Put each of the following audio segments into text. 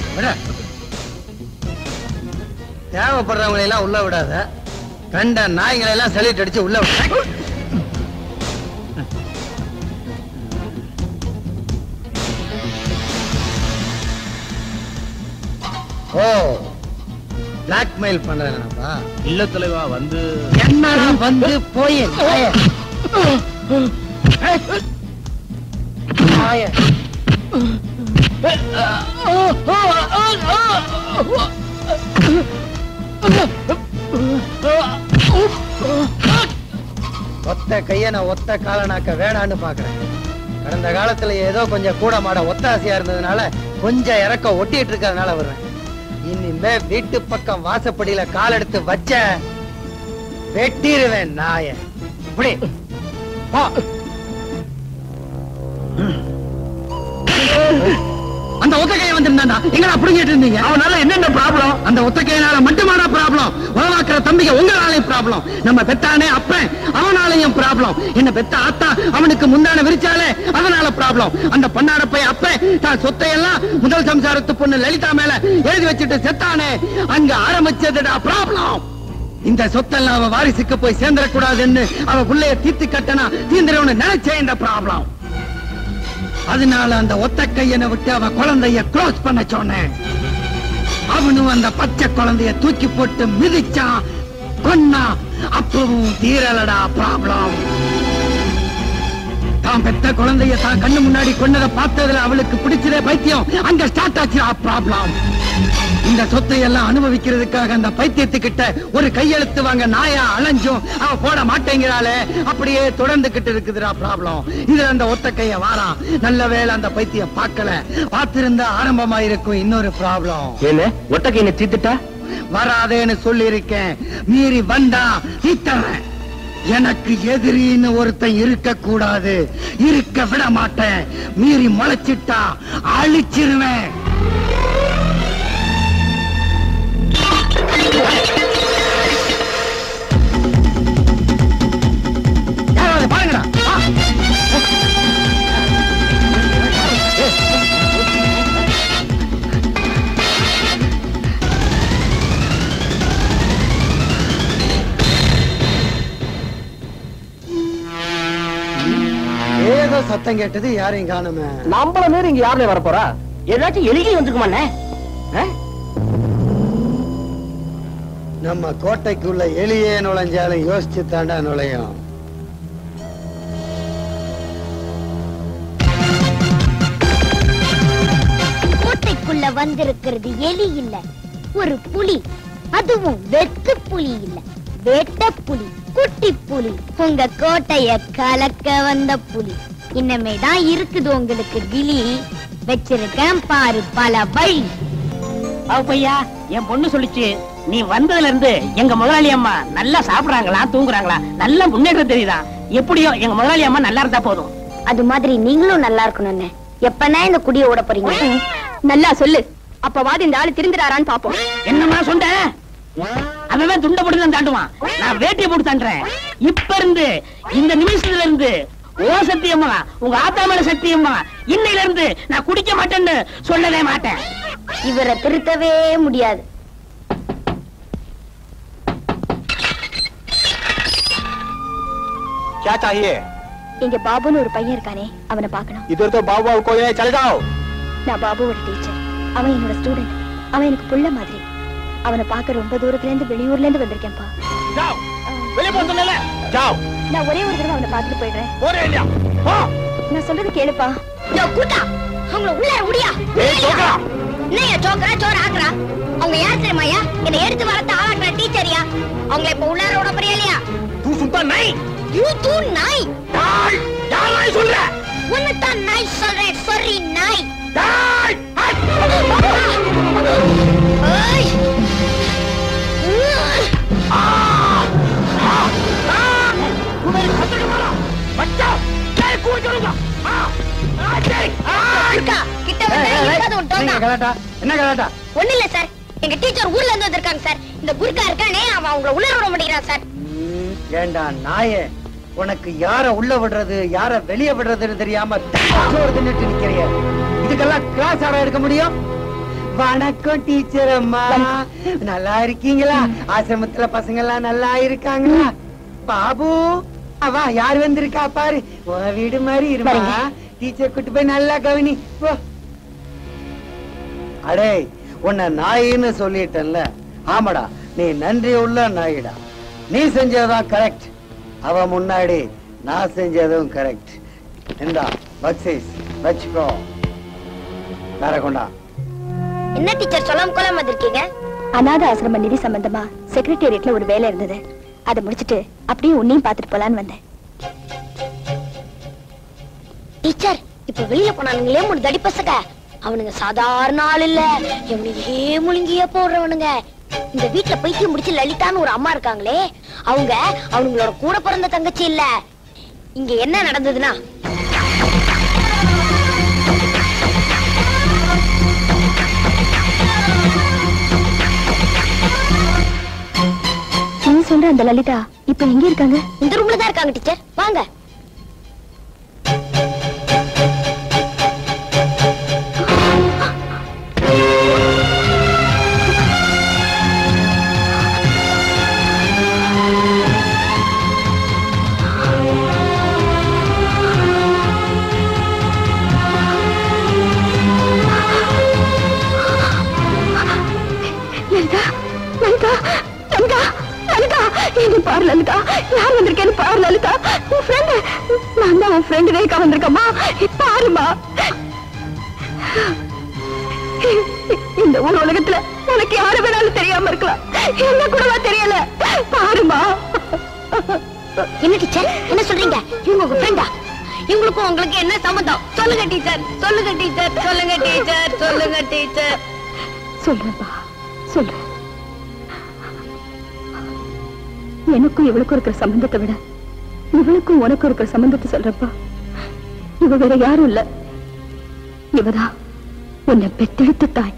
ஏய், விட. தேவைப்படுறவங்களை எல்லாம் உள்ள விடாத கண்ட நாய்களை எல்லாம் சலிட்டு அடிச்சு உள்ள விட ஓ பிளாக்மெயில் பண்றேனப்பா இல்ல தலைவா வந்து என்னடா வந்து போய் நாய. நாய. ஒத்த கைய நான் ஒத்த காலனாக்க வேணான்னு பாக்குறேன் கடந்த காலத்துல ஏதோ கொஞ்சம் கூட மாட ஒத்தாசையா இருந்ததுனால கொஞ்சம் இறக்க ஒட்டிட்டு இருக்கிறதுனால வர்றேன் இனிமே வீட்டு பக்கம் வாசப்படியில கால் எடுத்து வச்ச வெட்டிடுவேன் நாய இப்படி போ. அந்த ஒத்த கையை வந்திருந்தாண்டா எங்கடா புடுங்கிட்டு இருந்தீங்க அவனால என்னென்ன ப்ராப்ளம் அந்த ஒத்த கையினால மட்டுமான ப்ராப்ளம் உலவாக்குற தம்பிங்க உங்களாலையும் ப்ராப்ளம் நம்ம பெத்தானே அப்பன் அவனாலையும் ப்ராப்ளம் என்ன பெத்த ஆத்தா அவனுக்கு முந்தான விரிச்சாலே அதனால ப்ராப்ளம் அந்த பண்ணாட போய் அப்பன் தான் சொத்தையெல்லாம் முதல் சம்சாரத்து பொண்ணு லலிதா மேல எழுதி வச்சுட்டு செத்தானே அங்க ஆரம்பிச்சதுடா ப்ராப்ளம் இந்த சொத்தெல்லாம் அவ வாரிசுக்கு போய் சேர்ந்துடக்கூடாதுன்னு அவ புள்ளைய தீர்த்து கட்டனா தீந்திரவனு நினைச்சேன் இந்த ப்ராப்ளம் அதனால அந்த ஒத்த கையனை விட்டு அவ குழந்தைய க்ளோஸ் பண்ண சொன்னேன் அவனும் அந்த பச்சை குழந்தைய தூக்கி போட்டு மிதிச்சான் கொன்னா அப்பவும் தீரலடா ப்ராப்ளம் தான் பெத்த குழந்தைய தான் கண்ணு முன்னாடி கொன்னதை பார்த்ததுல அவளுக்கு பிடிச்சதே பைத்தியம் அங்க ஸ்டார்ட் ஆச்சு ப்ராப்ளம் இந்த சொத்தை எல்லாம் அனுபவிக்கிறதுக்காக அந்த பைத்தியத்துக்கிட்ட ஒரு கையெழுத்து வாங்க நாயா அலைஞ்சும் அவ போட மாட்டேங்கிறாளே அப்படியே தொடர்ந்துகிட்டு இருக்குதுடா ப்ராப்ளம் இதுல அந்த ஒத்த கைய வாரான் நல்ல வேளை அந்த பைத்தியம் பார்க்கல பார்த்திருந்தா ஆரம்பமா இருக்கும் இன்னொரு ப்ராப்ளம் ஏன்னு ஒட்டக்கையின தீத்துட்டா வராதேன்னு சொல்லி இருக்கேன் மீறி வந்தா தீத்தறேன் எனக்கு எதிரின்னு ஒருத்தன் இருக்க கூடாது இருக்க விட மாட்டேன் மீறி முளைச்சிட்டா அழிச்சிருவேன் யாராவது பாருங்கடா வா. ஏதோ சத்தம் கேட்டது யாரையும் காணுமே நம்மள மீறி இங்க யாருல வர போறா ஏதாச்சும் எலிகை வந்துக்குமாண்ணே நம்ம கோட்டைக்குள்ள எலியே நுழைஞ்சாலும் யோசிச்சு தாண்டா நுழையும் கோட்டைக்குள்ள வந்திருக்கிறது எலி இல்ல ஒரு புலி அதுவும் வெத்து புலி இல்ல வேட்ட புலி குட்டி புலி உங்க கோட்டைய கலக்க வந்த புலி இன்னமே தான் இருக்குது உங்களுக்கு விழி வச்சிருக்கேன் பாரு பல வழி பையா என் பொண்ணு சொல்லிச்சு நீ வந்ததுல இருந்து எங்க முதலாளி அம்மா நல்லா சாப்பிடுறாங்களா தூங்குறாங்களா நல்ல முன்னேற்றம் தெரியுதா எப்படியோ எங்க முதலாளி அம்மா நல்லா இருந்தா போதும் அது மாதிரி நீங்களும் நல்லா இருக்கணும்னு எப்பனா இந்த குடிய ஓட போறீங்க நல்லா சொல்லு அப்பவாது இந்த ஆளு திருந்துறாரான்னு பாப்போம் என்னம்மா சொன்ன அவன் துண்டை போட்டு தான் தாண்டுவான் நான் வேட்டியை போட்டு தாண்டுறேன் இப்ப இருந்து இந்த நிமிஷத்துல இருந்து ஓ சத்தியம்மா உங்க ஆத்தா மேல சத்தியம்மா இன்னையில இருந்து நான் குடிக்க மாட்டேன்னு சொல்லவே மாட்டேன் இவரை திருத்தவே முடியாது क्या चाहिए இங்க பாபுன்னு ஒரு பையன் இருக்கானே அவனை பார்க்கணும் इधर तो बाबू बाबू कोई नहीं चले जाओ நான் பாபுவோட டீச்சர் அவன் என்னோட ஸ்டூடெண்ட் அவன் எனக்கு புள்ள மாதிரி அவனை பார்க்க ரொம்ப தூரத்துல இருந்து வெளியூர்ல இருந்து வந்திருக்கேன்ப்பா जाओ வெளிய போ சொன்னல जाओ நான் ஒரே ஒரு தடவை அவனை பார்த்துட்டு போயிடுறேன் போறே இல்லையா போ நான் சொல்றது கேளுப்பா கூட்டா அவங்கள உள்ள முடியா ஏய் சோகா என்னையா சோக்கரா சோற ஆக்குறா அவங்க யார் தெரியுமாயா என்னை எடுத்து வளர்த்த ஆளாக்குற டீச்சரியா அவங்கள இப்ப உள்ளார விட போறியா இல்லையா तू सुनता नहीं யூ தூ நாய் डाल डाल नहीं सुन रहा உன்னை தான் நாய் சொல்றேன் sorry நாய் डाल ஏய் तू मेरी खतर के मारा बच्चा मैं कूद करूंगा हाँ आ देख இருக்கா கிட்ட வந்து இருக்காது உன் என்ன டோக்கா கலாட்டா என்ன கலாட்டா ஒண்ணு இல்ல சார் எங்க டீச்சர் ஊர்ல இருந்து வந்திருக்காங்க சார் இந்த குர்கா இருக்கானே அவன் அவங்கள உள்ள விட மாட்டேங்கிறான் சார் ம், ஏண்டா நாயே உனக்கு யார உள்ள விடுறது யார வெளிய விடுறதுன்னு தெரியாம தோடு தின்னுட்டு நிக்கிறிய இதுக்கெல்லாம் கிளாஸ் ஆட எடுக்க முடியும் வணக்கம் டீச்சர் அம்மா நல்லா இருக்கீங்களா ஆசிரமத்துல பசங்க எல்லாம் நல்லா இருக்காங்களா பாபு அவா யார் வந்திருக்கா பாரு உன் வீடு மாதிரி இருமா டீச்சர் கூட்டு போய் நல்லா கவனி போ அடே உன்னை நாயின்னு சொல்லிட்டேன்ல ஆமாடா நீ நன்றி உள்ள நாயிடா நீ செஞ்சதுதான் கரெக்ட் அவ முன்னாடி நான் செஞ்சதும் கரெக்ட் இந்தா பக்ஸிஸ் வச்சுக்கோ வேற கொண்டா என்ன டீச்சர் சொல்லாம கொள்ளாம வந்திருக்கீங்க அநாத ஆசிரம நிதி சம்பந்தமா செக்ரட்டேரியட்ல ஒரு வேலை இருந்தது அதை முடிச்சிட்டு அப்படியே உன்னையும் பார்த்துட்டு போலான்னு வந்தேன் டீச்சர் இப்ப வெளியில போனானுங்களே மூணு தடி பசங்க அவனுங்க சாதாரண ஆள் இல்ல இவனுங்க முழுங்கியே போடுறவனுங்க இந்த வீட்டுல பைத்தியம் முடிச்சு லலிதான்னு ஒரு அம்மா இருக்காங்களே அவங்க அவனுங்களோட கூட பிறந்த தங்கச்சி இல்ல இங்க என்ன நடந்ததுன்னா நீ சொல்ற அந்த லலிதா இப்ப எங்க இருக்காங்க இந்த ரூம்ல தான் இருக்காங்க டீச்சர் வாங்க லலிதா லலிதா லலிதா லலிதா என்ன பாரு லலிதா யார் வந்திருக்கேன்னு பாரு லலிதா உன் ஃப்ரெண்டு நான் தான் உன் ஃப்ரெண்டு ரேகா வந்திருக்கம்மா பாருமா இந்த ஊர் உலகத்துல உனக்கு யாரு வேணாலும் தெரியாம இருக்கலாம் என்ன கூடவா தெரியல பாருமா என்ன டீச்சர் என்ன சொல்றீங்க இவங்க உங்க ஃப்ரெண்டா இவங்களுக்கும் உங்களுக்கு என்ன சம்மந்தம் சொல்லுங்க டீச்சர் சொல்லுங்க டீச்சர் சொல்லுங்க டீச்சர் சொல்லுங்க டீச்சர் சொல்றேன்ப்பா சொல்றேன் எனக்கும் இவளுக்கும் இருக்கிற சம்பந்தத்தை விட இவளுக்கும் உனக்கும் இருக்கிற சம்பந்தத்தை சொல்றப்பா இவ வேற யாரும் இல்ல இவதான் உன்னை பெத்தெடுத்த தாய்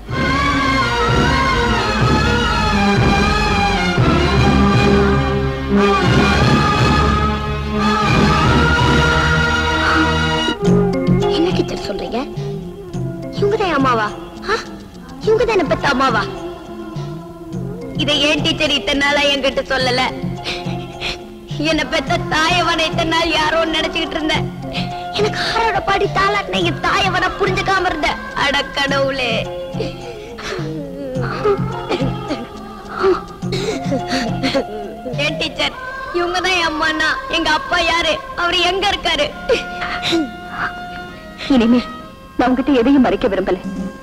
என்ன டீச்சர் சொல்றீங்க இவங்க தான் அம்மாவா ஆ? இவங்க தான் பெத்த அம்மாவா இதை ஏன் டீச்சர் இத்தனை நாளா என்கிட்ட சொல்லல என்ன பெத்த தாயவனை இத்தனை நாள் யாரோ நினைச்சுக்கிட்டு இருந்தேன் எனக்கு ஆரோட பாடி தாளாட்டின என் தாயவனை புரிஞ்சுக்காம இருந்த அட கடவுளே ஏன் டீச்சர் இவங்க தான் என் அம்மானா எங்க அப்பா யாரு அவரு எங்க இருக்காரு இனிமே நான் உங்ககிட்ட எதையும் மறைக்க விரும்பல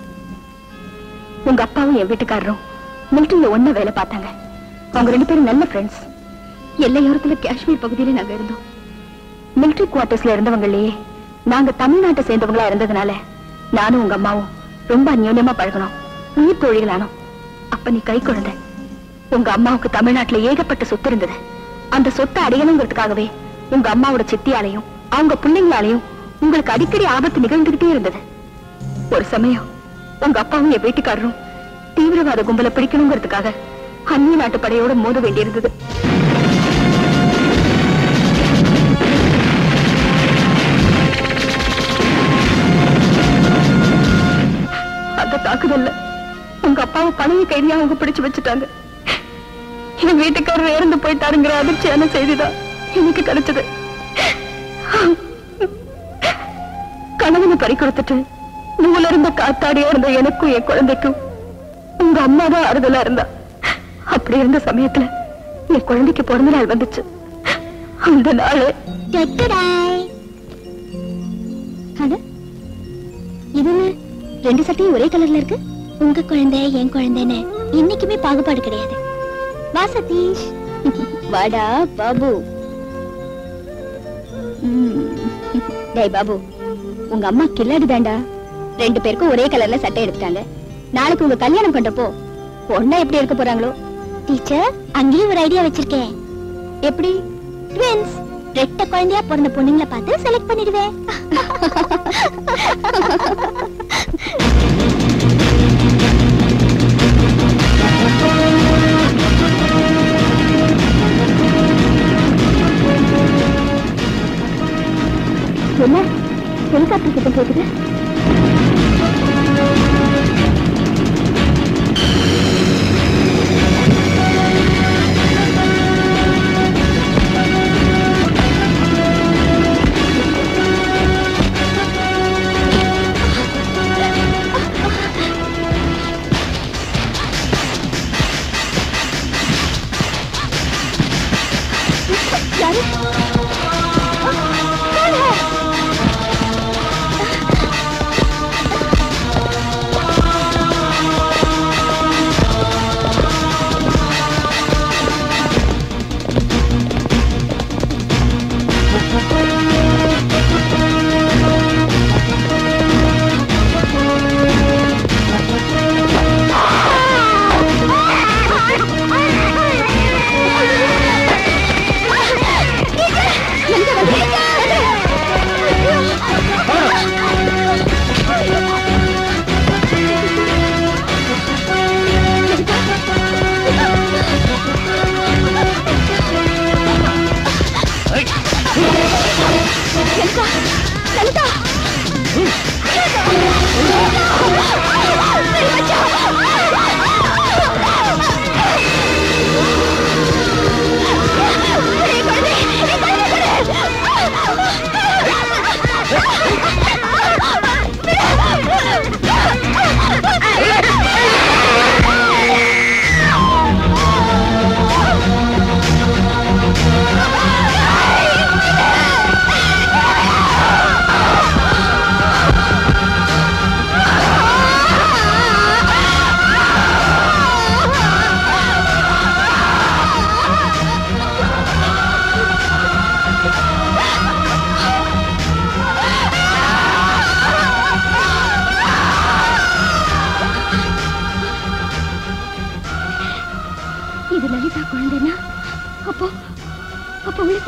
உங்க அப்பாவும் என் வீட்டுக்காரரும் மிலிட்டரியில ஒண்ணா வேலை பார்த்தாங்க அவங்க ரெண்டு பேரும் நல்ல ஃப்ரெண்ட்ஸ் எல்லையோரத்துல காஷ்மீர் பகுதியில நாங்க இருந்தோம் மிலிட்டரி குவார்டர்ஸ்ல இருந்தவங்களே நாங்க தமிழ்நாட்டை சேர்ந்தவங்களா இருந்ததுனால நானும் உங்க அம்மாவும் ரொம்ப அந்யோன்யமா பழகணும் உயிர் தோழிகளானோம் அப்ப நீ கை குழந்தை உங்க அம்மாவுக்கு தமிழ்நாட்டுல ஏகப்பட்ட சொத்து இருந்தது அந்த சொத்தை அடையணுங்கிறதுக்காகவே உங்க அம்மாவோட சித்தியாலையும் அவங்க பிள்ளைங்களாலையும் உங்களுக்கு அடிக்கடி ஆபத்து நிகழ்ந்துகிட்டே இருந்தது ஒரு சமயம் உங்க அப்பாவும் என் வீட்டுக்காரரும் தீவிரவாத கும்பலை பிடிக்கணுங்கிறதுக்காக அந்நிய நாட்டு படையோட மோத வேண்டியிருந்தது அந்த தாக்குதல்ல உங்க அப்பாவை பழைய கைதியா அவங்க பிடிச்சு வச்சுட்டாங்க என் வீட்டுக்காரர் இறந்து போயிட்டாருங்கிற அதிர்ச்சியான செய்திதான் எனக்கு கிடைச்சது கணவனை பறி கொடுத்துட்டு நூல இருந்த காத்தாடியா இருந்த எனக்கும் என் குழந்தைக்கும் உங்க அம்மா தான் ஆறுதலா இருந்தா அப்படி இருந்த சமயத்துல என் குழந்தைக்கு பிறந்த நாள் வந்துச்சு அந்த நாள் அட, இது என்ன? ரெண்டு சட்டையும் ஒரே கலர்ல இருக்கு உங்க குழந்தை என் குழந்தைன்னு என்னைக்குமே பாகுபாடு கிடையாது வா சதீஷ் வாடா பாபு ம். டேய் பாபு உங்க அம்மா கில்லாடி தாண்டா ரெண்டு பேருக்கும் ஒரே கலர்ல சட்டை எடுத்துட்டாங்க நாளைக்கு உங்க கல்யாணம் பண்றப்போ பொண்ணா எப்படி இருக்க போறாங்களோ டீச்சர் அங்கேயும் ஒரு ஐடியா வச்சிருக்கேன் எப்படி ட்வின்ஸ் ரெட்ட குழந்தையா பிறந்த பொண்ணுங்களை பார்த்து செலக்ட் பண்ணிடுவேன் என்ன ஹெலிகாப்டர் கிட்ட போகுது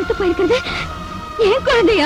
செத்து போயிருக்கிறது ஏன் குழந்தையா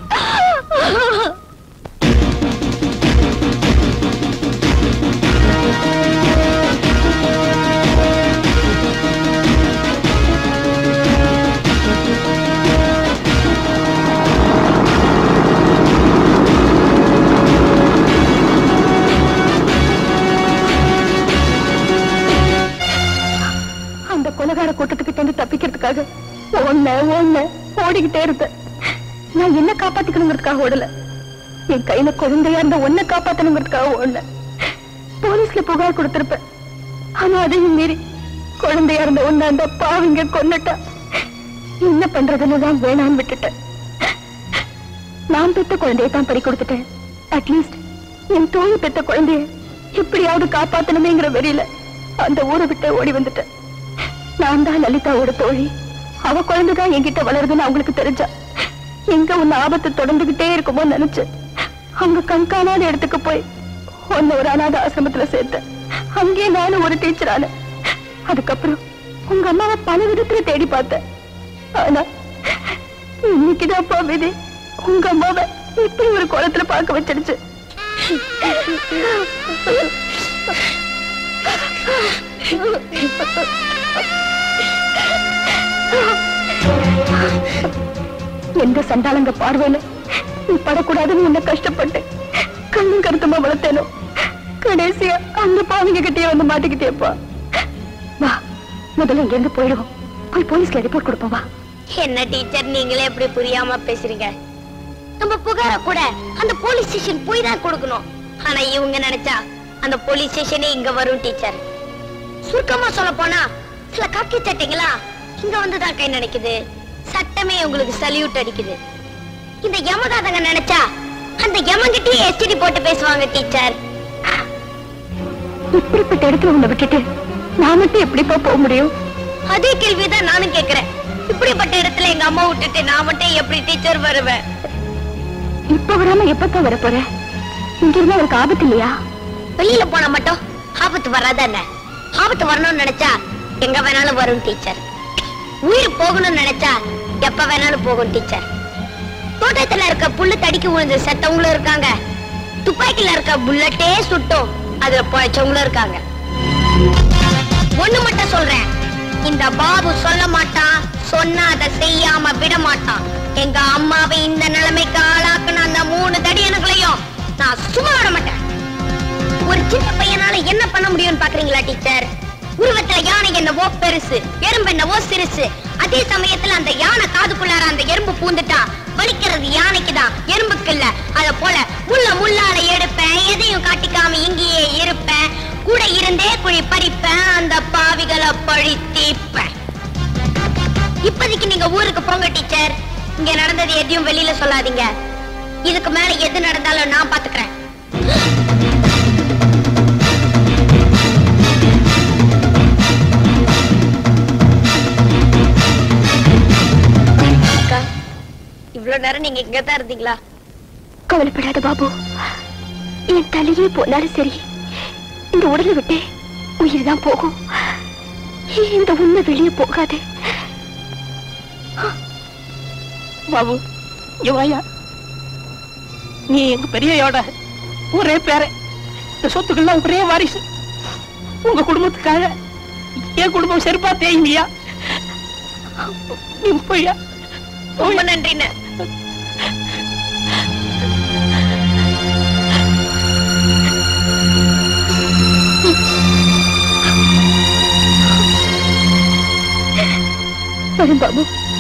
அந்த கொலகார கூட்டத்துக்கிட்ட இருந்து தப்பிக்கிறதுக்காக ஒண்ணு ஒண்ணு ஓடிக்கிட்டே இருந்தேன் நான் என்ன காப்பாத்திக்கணுங்கிறதுக்காக ஓடல என் கையில குழந்தையா இருந்த ஒன்ன காப்பாத்தணுங்கிறதுக்காக ஓடல போலீஸ்ல புகார் கொடுத்திருப்பேன் ஆனா அதையும் மீறி குழந்தையா இருந்த ஒண்ணு அந்த பாவிங்க கொன்னுட்டா என்ன பண்றதுன்னு தான் வேணான்னு விட்டுட்டேன் நான் பெத்த குழந்தையை தான் பறி கொடுத்துட்டேன் அட்லீஸ்ட் என் தோழி பெத்த குழந்தைய எப்படியாவது காப்பாத்தணுமேங்கிற வெறியில அந்த ஊரை விட்டு ஓடி வந்துட்டேன் நான் தான் லலிதாவோட தோழி அவ குழந்தைதான் என்கிட்ட வளருதுன்னு அவங்களுக்கு தெரிஞ்சா எங்க உன்ன ஆபத்து தொடர்ந்துகிட்டே இருக்குமோ நினைச்சேன் அங்க கண்காணாத இடத்துக்கு போய் உன்னை ஒரு அநாத ஆசிரமத்துல சேர்த்தேன் அங்கே நானும் ஒரு டீச்சர் ஆனேன் அதுக்கப்புறம் உங்க அம்மாவை பல விதத்துல தேடி பார்த்தேன் ஆனா இன்னைக்குதான்ப்பா விதி உங்க அம்மாவை இப்படி ஒரு குளத்துல பார்க்க வச்சிடுச்சு எந்த சண்டாளங்க பார்வையில நீ படக்கூடாதுன்னு உன்னை கஷ்டப்பட்டு கண்ணும் கருத்துமா வளர்த்தேனோ கடைசியா அந்த பாவிங்க கிட்டே வந்து மாட்டிக்கிட்டேப்பா வா முதல்ல இங்க இருந்து போயிடுவோம் போய் போலீஸ்ல ரிப்போர்ட் கொடுப்போம் வா என்ன டீச்சர் நீங்களே எப்படி புரியாம பேசுறீங்க நம்ம புகார கூட அந்த போலீஸ் ஸ்டேஷன் போய் தான் கொடுக்கணும் ஆனா இவங்க நினைச்சா அந்த போலீஸ் ஸ்டேஷனே இங்க வரும் டீச்சர் சுருக்கமா சொல்ல போனா சில காக்கி சட்டைங்களா இங்க வந்துதான் கை நினைக்குது சட்டமே உங்களுக்கு சல்யூட் அடிக்குது இந்த யமகாதங்க நினைச்சா அந்த யமங்கிட்டயே எஸ்டிடி போட்டு பேசுவாங்க டீச்சர் இப்படிப்பட்ட இடத்துல உன்னை விட்டுட்டு நான் மட்டும் எப்படிப்பா போக முடியும் அதே கேள்விதான் நானும் கேக்குறேன் இப்படிப்பட்ட இடத்துல எங்க அம்மா விட்டுட்டு நான் மட்டும் எப்படி டீச்சர் வருவேன் இப்ப வராம எப்பத்தான் வர போற இங்க இருந்தா அவருக்கு ஆபத்து இல்லையா வெளியில போனா மட்டும் ஆபத்து வராதா என்ன ஆபத்து வரணும்னு நினைச்சா எங்க வேணாலும் வரும் டீச்சர் உயிர் போகணும்னு நினைச்சா எப்ப வேணாலும் போகும் டீச்சர் தோட்டத்துல இருக்க புல்லு தடிக்கு விழுந்து செத்தவங்களும் இருக்காங்க துப்பாக்கில இருக்க புல்லட்டே சுட்டும் அதுல பழைச்சவங்களும் இருக்காங்க ஒண்ணு மட்டும் சொல்றேன் இந்த பாபு சொல்ல மாட்டான் சொன்னா அதை செய்யாம விட மாட்டான் எங்க அம்மாவை இந்த நிலைமைக்கு ஆளாக்குன அந்த மூணு தடியனுங்களையும் நான் சும்மா விட மாட்டேன் ஒரு சின்ன பையனால என்ன பண்ண முடியும்னு பாக்குறீங்களா டீச்சர் உருவத்துல யானை என்னவோ பெருசு எறும்பு என்னவோ சிறுசு அதே சமயத்துல அந்த யானை காதுக்குள்ளார அந்த எறும்பு பூந்துட்டா வலிக்கிறது யானைக்கு தான் எறும்புக்கு இல்ல அத போல முள்ள முள்ளால எடுப்பேன் எதையும் காட்டிக்காம இங்கேயே இருப்பேன் கூட இருந்தே குழி பறிப்பேன் அந்த பாவிகளை பழி தீப்பேன் இப்போதைக்கு நீங்க ஊருக்கு போங்க டீச்சர் இங்க நடந்தது எதையும் வெளியில சொல்லாதீங்க இதுக்கு மேல எது நடந்தாலும் நான் பாத்துக்கிறேன் அக்கா, இவ்வளவு நேரம் நீங்க இங்க தான் இருந்தீங்களா கவலைப்படாத பாபு என் தலையே போனாலும் சரி இந்த உடலை விட்டு உயிர் தான் போகும் இந்த உண்மை வெளியே போகாது பாபு இங்க வாயா நீ எங்க பெரியயோட ஒரே பேர இந்த சொத்துக்கள்லாம் ஒரே வாரிசு உங்க குடும்பத்துக்காக என் குடும்பம் செருப்பா தேய்மையா நீ போய்யா ரொம்ப நன்றிண்ணே வரும் பாபு